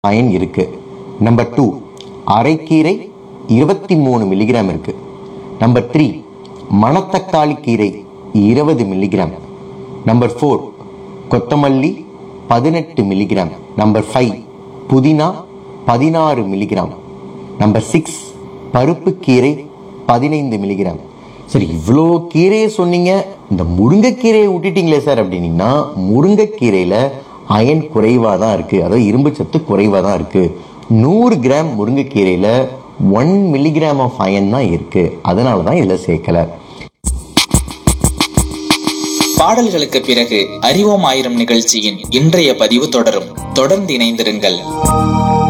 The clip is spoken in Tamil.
அயன் இருக்கு நம்பர் டூ அரைக்கீரை இருபத்தி மூணு மில்லிகிராம் இருக்கு நம்பர் த்ரீ மணத்தக்காளி கீரை இருபது மில்லிகிராம் நம்பர் ஃபோர் கொத்தமல்லி பதினெட்டு மில்லிகிராம் நம்பர் ஃபைவ் புதினா பதினாறு மில்லிகிராம் நம்பர் சிக்ஸ் பருப்பு கீரை பதினைந்து மில்லிகிராம் சரி இவ்வளோ கீரையை சொன்னீங்க இந்த முருங்கைக்கீரையை விட்டுட்டீங்களே சார் அப்படின்னீங்கன்னா முருங்கைக்கீரையில அயன் குறைவாக தான் இருக்கு அதாவது இரும்பு சத்து குறைவாக தான் இருக்கு நூறு கிராம் முருங்கைக்கீரையில ஒன் மில்லிகிராம் ஆஃப் அயன் தான் இருக்கு அதனால தான் இதில் சேர்க்கல பாடல்களுக்கு பிறகு அறிவோம் ஆயிரம் நிகழ்ச்சியின் இன்றைய பதிவு தொடரும் தொடர்ந்து இணைந்திருங்கள்